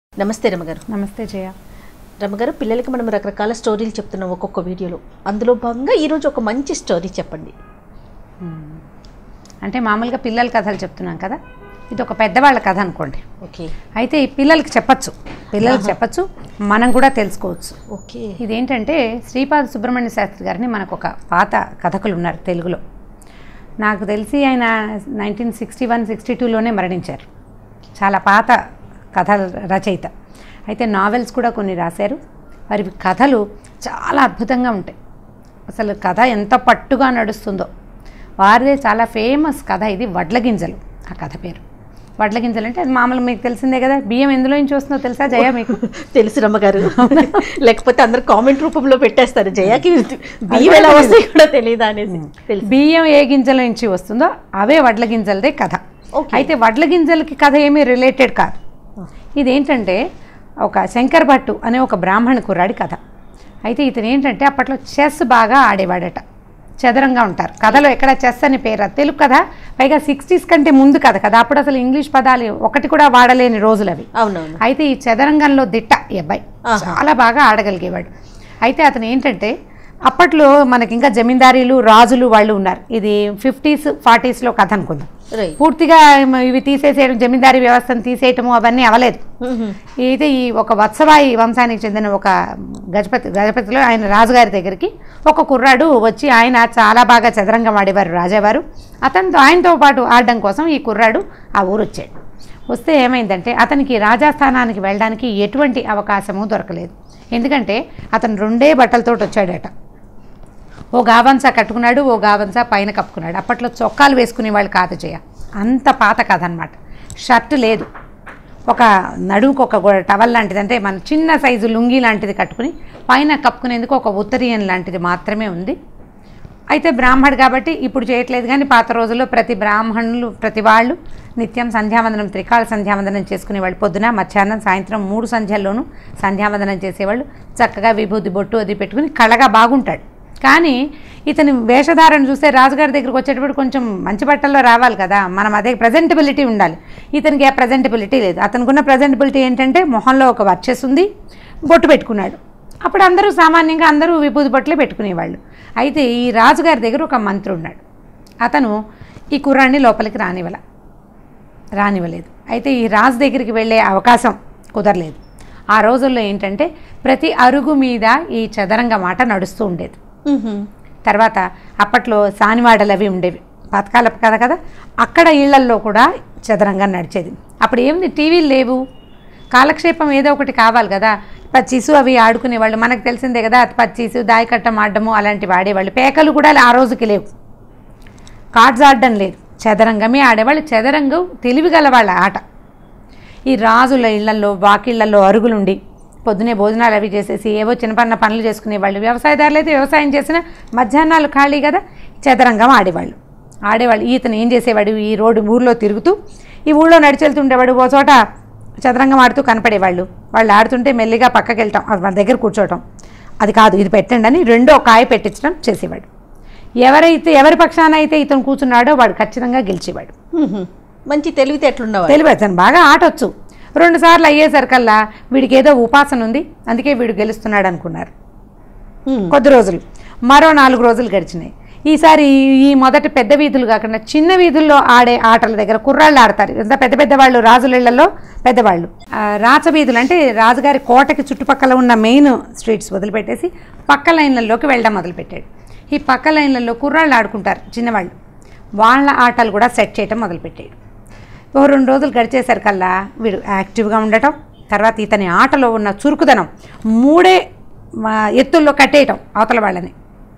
నమస్తే రమగారు నమస్తే జయ రమగారు పిల్లలకి మనం రకరకాల స్టోరీలు చెప్తున్నాం ఒక్కొక్క వీడియోలో అందులో భాగంగా ఈరోజు ఒక మంచి స్టోరీ చెప్పండి అంటే మామూలుగా పిల్లల కథలు చెప్తున్నాం కదా ఇది ఒక పెద్దవాళ్ళ కథ అనుకోండి ఓకే అయితే ఈ పిల్లలకి చెప్పచ్చు పిల్లలకి చెప్పచ్చు మనం కూడా తెలుసుకోవచ్చు ఓకే ఇదేంటంటే శ్రీపాద సుబ్రహ్మణ్య శాస్త్రి గారిని మనకు ఒక పాత కథకులు ఉన్నారు తెలుగులో నాకు తెలిసి ఆయన నైన్టీన్ సిక్స్టీ వన్ సిక్స్టీ టూలోనే మరణించారు చాలా పాత కథ రచయిత అయితే నావెల్స్ కూడా కొన్ని రాశారు వారి కథలు చాలా అద్భుతంగా ఉంటాయి అసలు కథ ఎంత పట్టుగా నడుస్తుందో వారిదే చాలా ఫేమస్ కథ ఇది వడ్ల గింజలు ఆ కథ పేరు వడ్ల గింజలు అంటే అది మామూలు మీకు తెలిసిందే కదా బియ్యం ఎందులో నుంచి వస్తుందో తెలుసా జయ మీకు తెలుసు రమ్మగారు లేకపోతే అందరు కామెంట్ రూపంలో పెట్టేస్తారు జయాకి బియ్యం ఎలా వస్తాయి కూడా తెలియదా అనేది తెలుసు బియ్యం ఏ గింజల నుంచి వస్తుందో అవే వడ్ల గింజలదే కథ Okay. అయితే వడ్ల గింజలకి కథ ఏమీ రిలేటెడ్ కాదు ఇదేంటంటే ఒక శంకర్ భట్టు అనే ఒక బ్రాహ్మణ కుర్రాడి కథ అయితే ఇతను ఏంటంటే అప్పట్లో చెస్ బాగా ఆడేవాడట చదరంగా ఉంటారు కథలో ఎక్కడ చెస్ అని పేరు అది తెలుగు కథ పైగా సిక్స్టీస్ కంటే ముందు కథ కదా అప్పుడు అసలు ఇంగ్లీష్ పదాలు ఒకటి కూడా వాడలేని రోజులు అవి అవునవును అయితే ఈ చదరంగంలో దిట్ట ఈ అబ్బాయి ఆహా. చాలా బాగా ఆడగలిగేవాడు అయితే అతను ఏంటంటే అప్పట్లో మనకి ఇంకా జమీందారీలు రాజులు వాళ్ళు ఉన్నారు ఇది ఫిఫ్టీస్ ఫార్టీస్లో కథ అనుకుందాం రైట్ పూర్తిగా ఏమ- ఇవి తీసేసేయడం జమీందారీ వ్యవస్థను తీసేయటము అవన్నీ అవలేదు అయితే ఈ ఒక వత్సవాయి వంశానికి చెందిన ఒక గజపతి గజపతిలో ఆయన రాజుగారి దగ్గరికి ఒక కుర్రాడు వచ్చి ఆయన చాలా బాగా చదరంగం ఆడేవారు రాజావారు అతనితో ఆయనతో పాటు ఆడడం కోసం ఈ కుర్రాడు ఆ ఊరు వచ్చాడు వస్తే ఏమైందంటే అతనికి రాజాస్థానానికి వెళ్ళడానికి ఎటువంటి అవకాశము దొరకలేదు ఎందుకంటే అతను రెండే బట్టలతోటి వచ్చాడట ఓ గావంసా కట్టుకున్నాడు ఓ గావంసా పైన కప్పుకున్నాడు అప్పట్లో చొక్కాలు వేసుకునే వాళ్ళు కాదు చేయ అంత పాత కథ అనమాట షర్ట్ లేదు ఒక నడుముకు ఒక గొ- టవల్ లాంటిది అంటే మన చిన్న సైజు లుంగి లాంటిది కట్టుకుని పైన కప్పుకునేందుకు ఒక ఉత్తరీయం లాంటిది మాత్రమే ఉంది అయితే బ్రాహ్మడు కాబట్టి ఇప్పుడు చేయట్లేదు కానీ పాత రోజుల్లో ప్రతి బ్రాహ్మణులు ప్రతి వాళ్ళు నిత్యం సంధ్యావందనం త్రికాల సంధ్యావందనం చేసుకునేవాళ్ళు పొద్దున మధ్యాహ్నం సాయంత్రం మూడు సంధ్యల్లోనూ సంధ్యావందనం చేసేవాళ్ళు చక్కగా విభూతి బొట్టు అది పెట్టుకుని కళగా బాగుంటాడు కానీ ఇతని వేషధారణ చూస్తే రాజుగారి దగ్గరికి వచ్చేటప్పుడు కొంచెం మంచి బట్టల్లో రావాలి కదా మనం అదే ప్రజెంటబిలిటీ ఉండాలి ఇతనికి ఆ ప్రజెంటబిలిటీ లేదు అతనికి ప్రజెంటబిలిటీ ఏంటంటే మొహంలో ఒక వర్చెస్ ఉంది బొట్టు పెట్టుకున్నాడు అప్పుడు అందరూ సామాన్యంగా అందరూ విభూతి బొట్లే పెట్టుకునేవాళ్ళు అయితే ఈ రాజుగారి దగ్గర ఒక మంత్రి ఉన్నాడు అతను ఈ కుర్రాన్ని లోపలికి రానివ్వల రానివ్వలేదు అయితే ఈ రాజు దగ్గరికి వెళ్ళే అవకాశం కుదరలేదు ఆ రోజుల్లో ఏంటంటే ప్రతి అరుగు మీద ఈ చదరంగ మాట నడుస్తూ ఉండేది తర్వాత అప్పట్లో సానివాడలు అవి ఉండేవి పథకాల కదా కదా అక్కడ ఇళ్లల్లో కూడా చదరంగం నడిచేది అప్పుడు ఏముంది టీవీలు లేవు కాలక్షేపం ఏదో ఒకటి కావాలి కదా పచ్చీసు అవి ఆడుకునేవాళ్ళు మనకు తెలిసిందే కదా పచ్చీసు దాయకట్టం ఆడడము అలాంటివి ఆడేవాళ్ళు పేకలు కూడా ఆ రోజుకి లేవు కార్డ్స్ ఆడడం లేదు చదరంగమే ఆడేవాళ్ళు చదరంగం తెలివిగల వాళ్ళ ఆట ఈ రాజుల ఇళ్లల్లో వాకిళ్లలో అరుగులుండి పొద్దునే భోజనాలు అవి చేసేసి ఏవో చిన్నపన్న పనులు చేసుకునేవాళ్ళు వ్యవసాయదారులు అయితే వ్యవసాయం చేసిన మధ్యాహ్నాలు ఖాళీ కదా చదరంగం ఆడేవాళ్ళు ఆడేవాళ్ళు ఈతను ఏం చేసేవాడు ఈ రోడ్డు ఊర్లో తిరుగుతూ ఈ ఊళ్ళో నడిచెళ్తుండేవాడు ఓ చోట చదరంగం ఆడుతూ కనపడేవాళ్ళు వాళ్ళు ఆడుతుంటే మెల్లిగా పక్కకి వెళ్ళటం అది మన దగ్గర కూర్చోవటం అది కాదు ఇది పెట్టండి అని రెండో కాయ పెట్టించడం చేసేవాడు ఎవరైతే ఎవరి పక్షాన అయితే ఇతను కూర్చున్నాడో వాడు ఖచ్చితంగా గెలిచేవాడు మంచి తెలివితేటలున్నవారు తెలివి అతను బాగా ఆటొచ్చు రెండు సార్లు అయ్యేసరికల్లా వీడికి ఏదో ఉపాసన ఉంది అందుకే వీడు గెలుస్తున్నాడు అనుకున్నారు కొద్ది రోజులు మరో నాలుగు రోజులు గడిచినాయి ఈసారి ఈ- ఈ మొదటి పెద్ద వీధులు కాకుండా చిన్న వీధుల్లో ఆడే ఆటల దగ్గర కుర్రాళ్ళు ఆడతారు ఎంత పెద్ద పెద్ద వాళ్ళు రాజులిళ్లలో పెద్దవాళ్ళు ఆ, రాచ వీధులు అంటే రాజుగారి కోటకి చుట్టుపక్కల ఉన్న మెయిన్ స్ట్రీట్స్ వదిలిపెట్టేసి పక్క లైన్లలోకి వెళ్ళడం మొదలుపెట్టాడు ఈ పక్క లైన్లలో కుర్రాళ్ళు ఆడుకుంటారు చిన్నవాళ్ళు వాళ్ళ ఆటలు కూడా సెట్ చేయటం మొదలుపెట్టాడు ఓ రెండు రోజులు గడిచేసరికల్లా వీడు యాక్టివ్గా ఉండటం తర్వాత ఇతని ఆటలో ఉన్న చురుకుదనం మూడే ఆ, ఎత్తుల్లో కట్టేయటం అవతల వాళ్ళని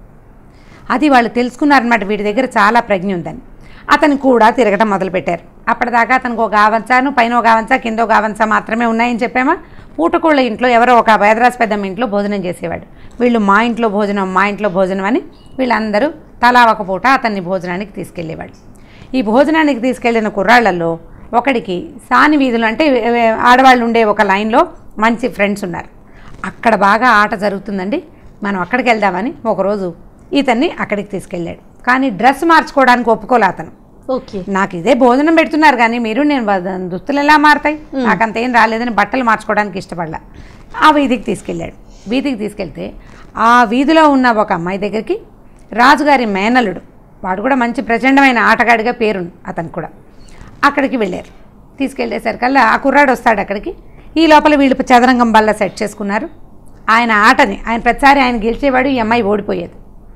అది వాళ్ళు తెలుసుకున్నారనమాట వీడి దగ్గర చాలా ప్రజ్ఞ ఉందని అతను కూడా తిరగటం మొదలుపెట్టారు అప్పటిదాకా అతనికి ఒక గావంచాను పైన ఒక గావంచా కింద ఒక గావంచా మాత్రమే ఉన్నాయని చెప్పామా పూటకోళ్ళ ఇంట్లో ఎవరో ఒక వేదరాజు పెద్దమ్మ ఇంట్లో భోజనం చేసేవాడు వీళ్ళు మా ఇంట్లో భోజనం మా ఇంట్లో భోజనం అని వీళ్ళందరూ తలా ఒక పూట అతన్ని భోజనానికి తీసుకెళ్ళేవాడు ఈ భోజనానికి తీసుకెళ్ళిన కుర్రాళ్లలో ఒకడికి సాని వీధులు అంటే ఏ- ఏ- ఆడవాళ్ళు ఉండే ఒక లైన్లో మంచి ఫ్రెండ్స్ ఉన్నారు అక్కడ బాగా ఆట జరుగుతుందండి మనం అక్కడికి వెళ్దామని ఒకరోజు ఇతన్ని అక్కడికి తీసుకెళ్ళాడు కానీ డ్రెస్ మార్చుకోవడానికి ఒప్పుకోలే అతను ఓకే నాకు ఇదే భోజనం పెడుతున్నారు కానీ మీరు నేను వ- దుస్తులు ఎలా మారుతాయి నాకంత ఏం రాలేదని బట్టలు మార్చుకోవడానికి ఇష్టపడలా ఆ వీధికి తీసుకెళ్ళాడు వీధికి తీసుకెళ్తే ఆ వీధిలో ఉన్న ఒక అమ్మాయి దగ్గరికి రాజుగారి మేనలుడు వాడు కూడా మంచి ప్రచండమైన ఆటగాడిగా పేరు అతను కూడా అక్కడికి వెళ్ళారు తీసుకెళ్ళేసరికల్లా ఆ కుర్రాడు వస్తాడు అక్కడికి ఈ లోపల వీళ్ళు చదరంగం బల్ల సెట్ చేసుకున్నారు ఆయన ఆటని ఆయన ప్రతిసారి ఆయన గెలిచేవాడు ఈ అమ్మాయి ఓడిపోయేది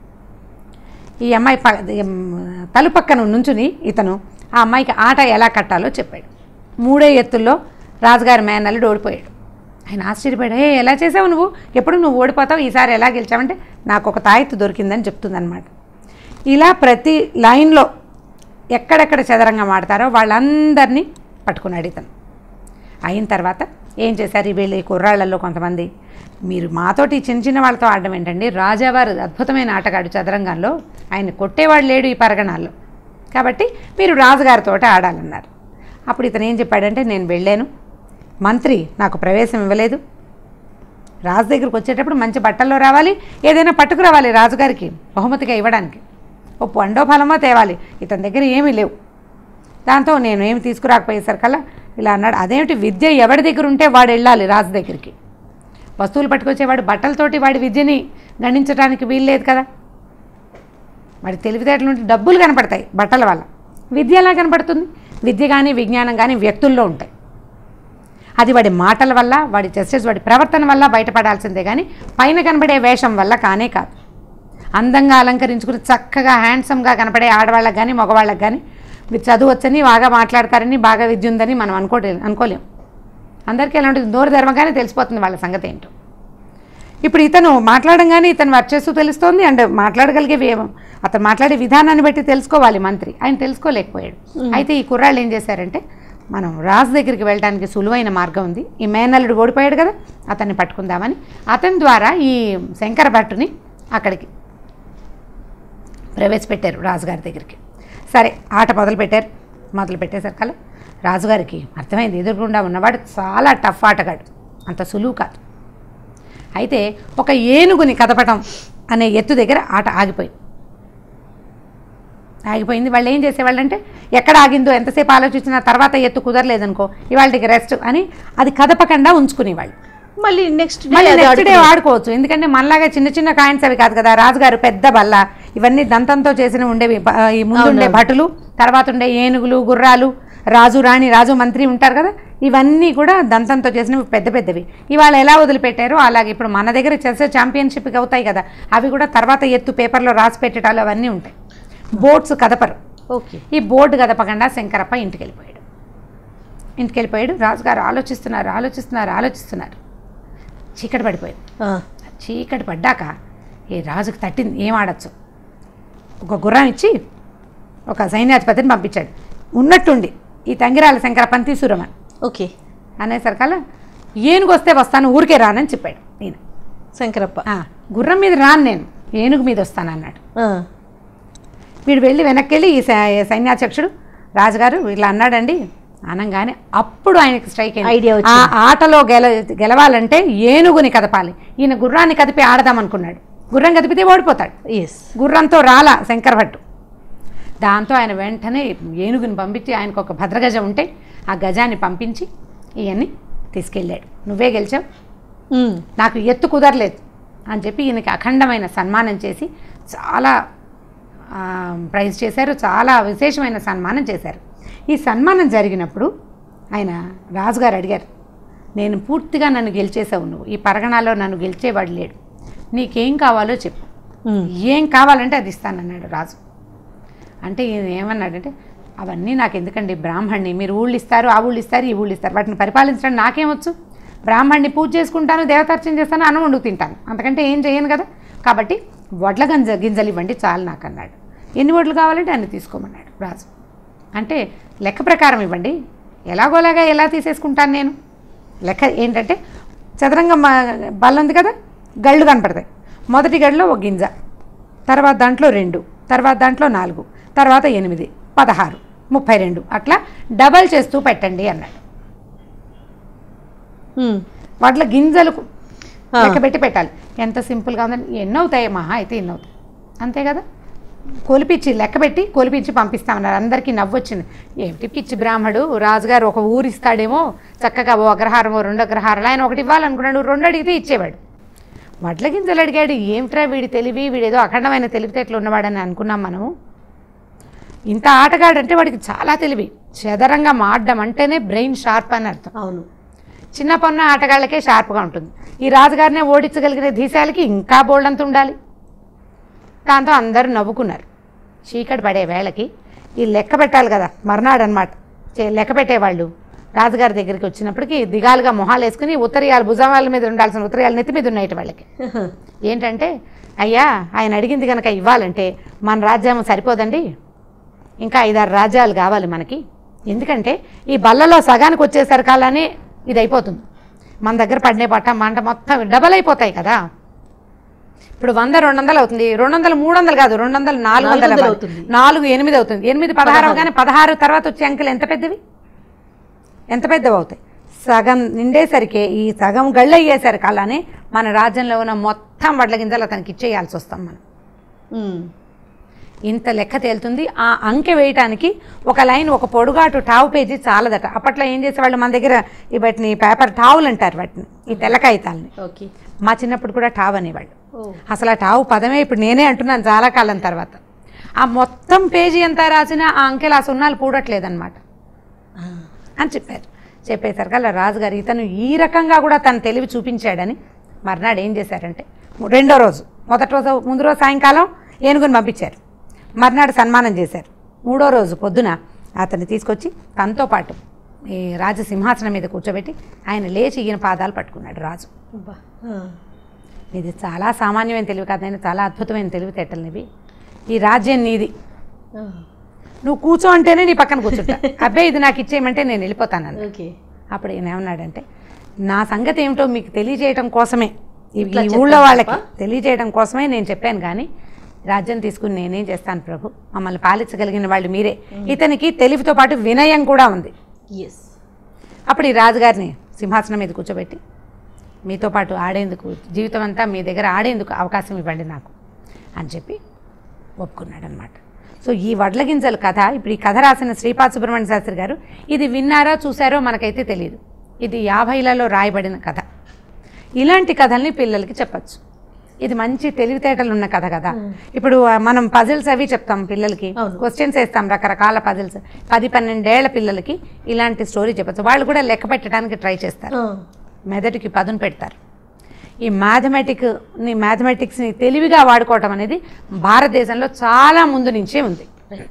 ఈ అమ్మాయి ప ఎం, తలు పక్కన నుంచుని ఇతను ఆ అమ్మాయికి ఆట ఎలా కట్టాలో చెప్పాడు మూడే ఎత్తుల్లో రాజుగారి మేనల్లుడు ఓడిపోయాడు ఆయన ఆశ్చర్యపోయాడు ఏ ఎలా చేసావు నువ్వు ఎప్పుడు నువ్వు ఓడిపోతావు ఈసారి ఎలా గెలిచావంటే నాకు ఒక తాయెత్తు దొరికిందని చెప్తుందన్నమాట ఇలా ప్రతి లైన్లో ఎక్కడెక్కడ చదరంగం ఆడతారో వాళ్ళందరినీ పట్టుకున్నాడు ఇతను అయిన తర్వాత ఏం చేశారు వీళ్ళు ఈ కుర్రాళ్ళల్లో కొంతమంది మీరు మాతోటి చిన్న చిన్న వాళ్ళతో ఆడడం ఏంటండి రాజావారు అద్భుతమైన ఆటగాడు చదరంగంలో ఆయన కొట్టేవాడు లేడు ఈ పరగణాల్లో కాబట్టి మీరు రాజుగారితో ఆడాలన్నారు అప్పుడు ఇతను ఏం చెప్పాడంటే నేను వెళ్ళాను మంత్రి నాకు ప్రవేశం ఇవ్వలేదు రాజు దగ్గరికి వచ్చేటప్పుడు మంచి బట్టల్లో రావాలి ఏదైనా పట్టుకురావాలి రాజుగారికి బహుమతిగా ఇవ్వడానికి ఓ పండో ఫలమో తేవాలి ఇతని దగ్గర ఏమీ లేవు దాంతో నేను ఏమి తీసుకురాకపోయేసరికల్లా ఇలా అన్నాడు అదేమిటి విద్య ఎవరి దగ్గర ఉంటే వాడు వెళ్ళాలి రాజు దగ్గరికి వస్తువులు పట్టుకొచ్చేవాడు బట్టలతోటి వాడి విద్యని గణించడానికి వీల్లేదు కదా వాడి తెలివితేటల నుండి డబ్బులు కనపడతాయి బట్టల వల్ల విద్య ఎలా కనపడుతుంది విద్య కానీ విజ్ఞానం కానీ వ్యక్తుల్లో ఉంటాయి అది వాడి మాటల వల్ల వాడి జస్టిస్ వాడి ప్రవర్తన వల్ల బయటపడాల్సిందే కానీ పైన కనబడే వేషం వల్ల కానే కాదు అందంగా అలంకరించుకుని చక్కగా హ్యాండ్సమ్గా కనపడే ఆడవాళ్ళకి కానీ మగవాళ్ళకి కానీ మీరు చదువు వచ్చని బాగా మాట్లాడతారని బాగా విద్య ఉందని మనం అనుకోలే అనుకోలేం అందరికీ ఎలా ఉంటుంది నోరు ధర్మగానే తెలిసిపోతుంది వాళ్ళ సంగతి ఏంటో ఇప్పుడు ఇతను మాట్లాడంగానే ఇతను వర్చేస్తూ తెలుస్తోంది అండ్ మాట్లాడగలిగే వే- అతను మాట్లాడే విధానాన్ని బట్టి తెలుసుకోవాలి మంత్రి ఆయన తెలుసుకోలేకపోయాడు అయితే ఈ కుర్రాళ్ళు ఏం చేశారంటే మనం రాజు దగ్గరికి వెళ్ళడానికి సులువైన మార్గం ఉంది ఈ మేనల్లుడు ఓడిపోయాడు కదా అతన్ని పట్టుకుందామని అతని ద్వారా ఈ శంకర భట్టుని అక్కడికి ప్రవేశపెట్టారు రాజుగారి దగ్గరికి సరే ఆట మొదలు పెట్టారు మొదలు పెట్టేసరికల్లా రాజుగారికి అర్థమైంది ఎదురుగుండా ఉన్నవాడు చాలా టఫ్ ఆటగాడు అంత సులువు కాదు అయితే ఒక ఏనుగుని కదపటం అనే ఎత్తు దగ్గర ఆట ఆగిపోయింది ఆగిపోయింది వాళ్ళు ఏం చేసేవాళ్ళంటే ఎక్కడ ఆగిందో ఎంతసేపు ఆలోచించినా తర్వాత ఎత్తు కుదరలేదనుకో ఇవాళకి రెస్ట్ అని అది కదపకుండా ఉంచుకునేవాళ్ళు మళ్ళీ నెక్స్ట్ మళ్ళీ నెక్స్ట్ డే వాడుకోవచ్చు ఎందుకంటే మనలాగా చిన్న చిన్న కాయిన్స్ అవి కాదు కదా రాజుగారు పెద్ద బల్ల ఇవన్నీ దంతంతో చేసిన ఉండేవి బ- ఈ ముందుండే భటులు తర్వాత ఉండే ఏనుగులు గుర్రాలు రాజు రాణి రాజు మంత్రి ఉంటారు కదా ఇవన్నీ కూడా దంతంతో చేసినవి పెద్ద పెద్దవి ఇవాళ ఎలా వదిలిపెట్టారో అలాగే ఇప్పుడు మన దగ్గర చెస్ ఛాంపియన్షిప్ అవుతాయి కదా అవి కూడా తర్వాత ఎత్తు పేపర్లో రాసి పెట్టడాలు అవన్నీ ఉంటాయి బోట్స్ కదపరు ఓకే ఈ బోర్డు కదపకుండా శంకరప్ప ఇంటికి వెళ్ళిపోయాడు ఇంటికి వెళ్ళిపోయాడు రాజుగారు ఆలోచిస్తున్నారు ఆలోచిస్తున్నారు ఆలోచిస్తున్నారు చీకటి పడిపోయింది చీకటి పడ్డాక ఏ రాజుకు తట్టింది ఏం ఆడచ్చు ఒక గుర్రం ఇచ్చి ఒక సైన్యాధిపతిని పంపించాడు ఉన్నట్టుండి ఈ తంగిరాల శంకరప్పని తీసుకురమని ఓకే అనేసరికల్లా ఏనుగు వస్తే వస్తాను ఊరికే రానని చెప్పాడు నేను శంకరప్ప "ఆ, గుర్రం మీద రాను నేను ఏనుగు మీద వస్తాను అన్నాడు ఆ, వీడు వెళ్ళి వెనక్కి వెళ్ళి ఈ సై- సైన్యాధ్యక్షుడు రాజుగారు ఇట్లా అన్నాడండి అనగానే అప్పుడు ఆయనకి స్ట్రైక్ అయింది. Idea ఆ వచ్చింది. ఆటలో గెల గెలవాలంటే ఏనుగుని కదపాలి ఈయన గుర్రాన్ని కదిపి ఆడదాం అనుకున్నాడు గుర్రం కదిపితే ఓడిపోతాడు ఎస్ గుర్రంతో రాలా శంకరభట్టు దాంతో ఆయన వెంటనే ఏనుగుని పంపించి ఆయనకు ఒక భద్రగజ ఉంటే ఆ గజాన్ని పంపించి ఇవన్నీ తీసుకెళ్ళాడు నువ్వే గెలిచావు ఉమ్, నాకు ఎత్తు కుదరలేదు అని చెప్పి ఈయనకి అఖండమైన సన్మానం చేసి చాలా ఆ, ప్రైజ్ చేశారు చాలా విశేషమైన సన్మానం చేశారు ఈ సన్మానం జరిగినప్పుడు ఆయన రాజుగారు అడిగారు నేను పూర్తిగా నన్ను గెలిచేసావు నువ్వు ఈ పరగణాలో నన్ను గెలిచేవాడు లేడు నీకేం కావాలో చెప్పు ఉమ్, ఏం కావాలంటే అది ఇస్తానన్నాడు రాజు అంటే ఈయన ఏమన్నాడంటే అవన్నీ నాకు ఎందుకండి బ్రాహ్మణ్ణి మీరు ఊళ్ళు ఇస్తారు ఆ ఊళ్ళు ఇస్తారు ఈ ఊళ్ళు ఇస్తారు వాటిని పరిపాలించడం నాకేమొచ్చు బ్రాహ్మణ్ణి పూజ చేసుకుంటాను దేవతార్చన చేస్తాను అన్నం వండుకు తింటాను అంతకంటే ఏం చేయను కదా కాబట్టి వడ్ల గంజ గింజలు ఇవ్వండి చాలు నాకు అన్నాడు ఎన్ని వడ్లు కావాలంటే అన్ని తీసుకోమన్నాడు రాజు అంటే లెక్క ప్రకారం ఇవ్వండి ఎలాగోలాగా ఎలా తీసేసుకుంటాను నేను లెక్క ఏంటంటే చదరంగం మ- బల్ల ఉంది కదా గళ్ళు కనపడతాయి మొదటి గడిలో ఒక గింజ తర్వాత దాంట్లో రెండు తర్వాత దాంట్లో నాలుగు తర్వాత ఎనిమిది పదహారు ముప్పై రెండు అట్లా డబల్ చేస్తూ పెట్టండి అన్నాడు ఉమ్, వాటిలో గింజలు ఆ. లెక్క పెట్టి పెట్టాలి ఎంత సింపుల్గా ఉందని ఎన్ని అవుతాయి మహా అయితే ఎన్ని అవుతాయి అంతే కదా కొలిపించి లెక్కబెట్టి కొలిపించి పంపిస్తామన్నారు అందరికీ నవ్వొచ్చింది ఏమిటి పిచ్చి బ్రాహ్మడు రాజుగారు ఒక ఊరు ఇస్తాడేమో చక్కగా ఓ అగ్రహారమో రెండు అగ్రహారాలు ఆయన ఒకటి ఇవ్వాలనుకున్నాడు రెండు అడిగితే ఇచ్చేవాడు వడ్ల గింజలు అడిగాడు ఏమిట్రా వీడి తెలివి వీడేదో అఖండమైన తెలివితేటలు ఉన్నవాడని అనుకున్నాం మనము ఇంత ఆటగాడంటే వాడికి చాలా తెలివి చదరంగా మాడడం అంటేనే బ్రెయిన్ షార్ప్ అని అర్థం అవును చిన్న పన్న ఆటగాళ్ళకే షార్ప్గా ఉంటుంది ఈ రాజుగారినే ఓడించగలిగిన ధీశాలకి ఇంకా బోల్డంత ఉండాలి దాంతో అందరూ నవ్వుకున్నారు చీకటి పడే వేళకి ఈ లెక్క పెట్టాలి కదా మర్నాడు అనమాట లెక్క పెట్టేవాళ్ళు రాజుగారి దగ్గరికి వచ్చినప్పటికి దిగాలుగా మొహాలు వేసుకుని ఉత్తరీయాలు భుజాల మీద ఉండాల్సిన ఉత్తరీయాలు నెత్తి మీద ఉన్నాయి వాళ్ళకి ఏంటంటే అయ్యా ఆయన అడిగింది కనుక ఇవ్వాలంటే మన రాజ్యం సరిపోదండి ఇంకా ఐదారు రాజ్యాలు కావాలి మనకి ఎందుకంటే ఈ బల్లలో సగానికి వచ్చేసరికాలనే ఇది అయిపోతుంది మన దగ్గర పడినే పట్ట మంట మొత్తం డబల్ అయిపోతాయి కదా ఇప్పుడు వంద రెండు వందలు అవుతుంది రెండు వందలు మూడు వందలు కాదు రెండు వందలు నాలుగు వందలు నాలుగు వందలు అవ్వాలి. అవుతుంది. నాలుగు ఎనిమిది అవుతుంది ఎనిమిది పదహారు అవగానే పదహారు తర్వాత వచ్చే అంకెలు ఎంత పెద్దవి ఎంత పెద్దవి అవుతాయి సగం నిండేసరికి ఈ సగం గళ్ళు అయ్యేసరికి అలానే మన రాజ్యంలో ఉన్న మొత్తం వడ్ల గింజలు అతనికి ఇచ్చేయాల్సి వస్తాం మనం ఉమ్. ఇంత లెక్క తేలుతుంది ఆ అంకె వేయటానికి ఒక లైన్ ఒక పొడుగాటు టావు పేజీ చాలదట అప్పట్లో ఏం చేసేవాళ్ళు మన దగ్గర ఈ వాటిని పేపర్ టావులు అంటారు వాటిని ఈ తెల్ల కాగితాలని ఓకే మా చిన్నప్పుడు కూడా టావ్ అనేవాళ్ళు ఓ అసలు ఆ టావు పదమే ఇప్పుడు నేనే అంటున్నాను చాలా కాలం తర్వాత ఆ మొత్తం పేజీ ఎంత రాసినా ఆ అంకెలు ఆ సున్నాలు పూడట్లేదన్నమాట ఆ. అని చెప్పారు చెప్పేసరికి అలా రాజుగారు ఇతను ఈ రకంగా కూడా తన తెలివి చూపించాడని మర్నాడు ఏం చేశారంటే రెండో రోజు మొదటి రోజు ముందు రోజు సాయంకాలం ఏనుగుని పంపించారు మర్నాడు సన్మానం చేశారు మూడో రోజు పొద్దున అతన్ని తీసుకొచ్చి తనతో పాటు ఈ రాజు సింహాసనం మీద కూర్చోబెట్టి ఆయన లేచి ఈయన పాదాలు పట్టుకున్నాడు రాజు అబ్బా. ఆ. ఇది చాలా సామాన్యమైన తెలివి కాదు నేను చాలా అద్భుతమైన తెలివితేటలు ఇవి ఈ రాజ్యం నీది ఆ. నువ్వు కూర్చో అంటేనే నీ పక్కన కూర్చుంటా అబ్బాయి ఇది నాకు ఇచ్చేయమంటే నేను వెళ్ళిపోతాను ఓకే అప్పుడు ఈయన ఏమన్నాడంటే నా సంగతి ఏమిటో మీకు తెలియజేయడం కోసమే ఈ ఇట్లా ఈ చెప్పాను ఊళ్ళో వాళ్ళకి తప్ప? తెలియజేయడం కోసమే నేను చెప్పాను కానీ రాజ్యం తీసుకుని నేనేం చేస్తాను ప్రభు మమ్మల్ని పాలించగలిగిన వాళ్ళు మీరే ఇతనికి తెలివితో పాటు వినయం కూడా ఉంది ఎస్ అప్పుడు ఈ రాజుగారిని సింహాసనం మీద కూర్చోబెట్టి మీతో పాటు ఆడేందుకు జీవితం అంతా మీ దగ్గర ఆడేందుకు అవకాశం ఇవ్వండి నాకు అని చెప్పి ఒప్పుకున్నాడు అనమాట సో ఈ వడ్ల గింజల కథ ఇప్పుడు ఈ కథ రాసిన శ్రీపాద సుబ్రహ్మణ్య శాస్త్రి గారు ఇది విన్నారో చూసారో మనకైతే తెలియదు ఇది యాభైలలో రాయబడిన కథ ఇలాంటి కథల్ని పిల్లలకి చెప్పచ్చు ఇది మంచి తెలివితేటలు ఉన్న కథ కదా ఇప్పుడు ఆ, మనం పజిల్స్ అవి చెప్తాం పిల్లలకి అవును. క్వశ్చన్స్ వేస్తాం రకరకాల పజిల్స్ పది పన్నెండేళ్ల పిల్లలకి ఇలాంటి స్టోరీ చెప్పచ్చు వాళ్ళు కూడా లెక్క పెట్టడానికి ట్రై చేస్తారు ఆ. మెదడుకి పదును పెడతారు ఈ మ్యాథమెటిక్ని మ్యాథమెటిక్స్ని తెలివిగా వాడుకోవటం అనేది భారతదేశంలో చాలా ముందు నుంచే ఉంది రైట్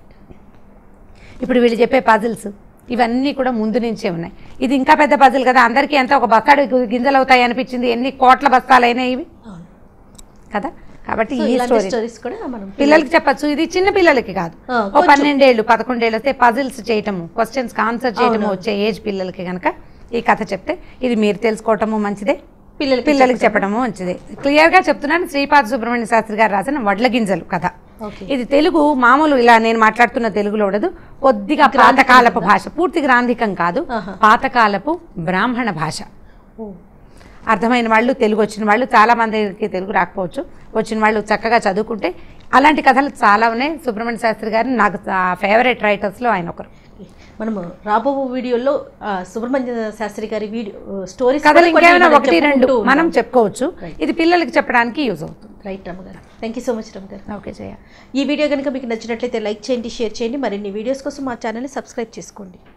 ఇప్పుడు వీళ్ళు చెప్పే పజిల్స్ ఇవన్నీ కూడా ముందు నుంచే ఉన్నాయి ఇది ఇంకా పెద్ద పజిల్ కదా అందరికీ ఎంత ఒక బస్తాడు గి- గింజలు అవుతాయి అనిపించింది ఎన్ని కోట్ల బస్తాలైనా ఇవి అవును కదా కాబట్టి సో ఈ ఇలాంటి స్టోరీ స్టోరీస్ కూడా మనం పిల్లలకి చెప్పచ్చు ఇది చిన్న పిల్లలకి కాదు ఆ, ఓ పన్నెండేళ్ళు పదకొండేళ్ళు వస్తే పజిల్స్ చేయటము క్వశ్చన్స్ ఆన్సర్ చేయటము వచ్చే ఏజ్ పిల్లలకి కనుక ఈ కథ చెప్తే ఇది మీరు తెలుసుకోవటము మంచిదే పిల్లలకి పిల్లలకి చెప్పడము మంచిదే క్లియర్గా చెప్తున్నాను శ్రీపాద సుబ్రహ్మణ్య శాస్త్రి గారు రాసిన వడ్ల గింజలు కథ ఓకే ఇది తెలుగు మామూలు ఇలా నేను మాట్లాడుతున్న తెలుగులో ఉండదు కొద్దిగా పాతకాలపు భాష పూర్తి గ్రాంధికం కాదు ఆహా. పాతకాలపు బ్రాహ్మణ భాష ఓ. అర్థమైన వాళ్ళు తెలుగు వచ్చిన వాళ్ళు చాలా మందికి తెలుగు రాకపోవచ్చు వచ్చిన వాళ్ళు చక్కగా చదువుకుంటే అలాంటి కథలు చాలా ఉన్నాయి సుబ్రహ్మణ్య శాస్త్రి గారు నాకు ఫేవరెట్ రైటర్స్లో ఆయన ఒకరు మనము రాబో వీడియోలో ఆ, సుబ్రహ్మణ్య శాస్త్రి గారి వీడియో స్టోరీస్ కథలు ఇంకేమైనా ఒకటి రెండు మనం చెప్పుకోవచ్చు ఇది పిల్లలకి చెప్పడానికి యూజ్ అవుతుంది రైట్ రమ్మ గారు థ్యాంక్ యూ సో మచ్ రమ్మ గారు ఓకే చేయ ఈ వీడియో కనుక మీకు నచ్చినట్లయితే లైక్ చేయండి షేర్ చేయండి మరిన్ని వీడియోస్ కోసం మా ఛానల్ని సబ్స్క్రైబ్ చేసుకోండి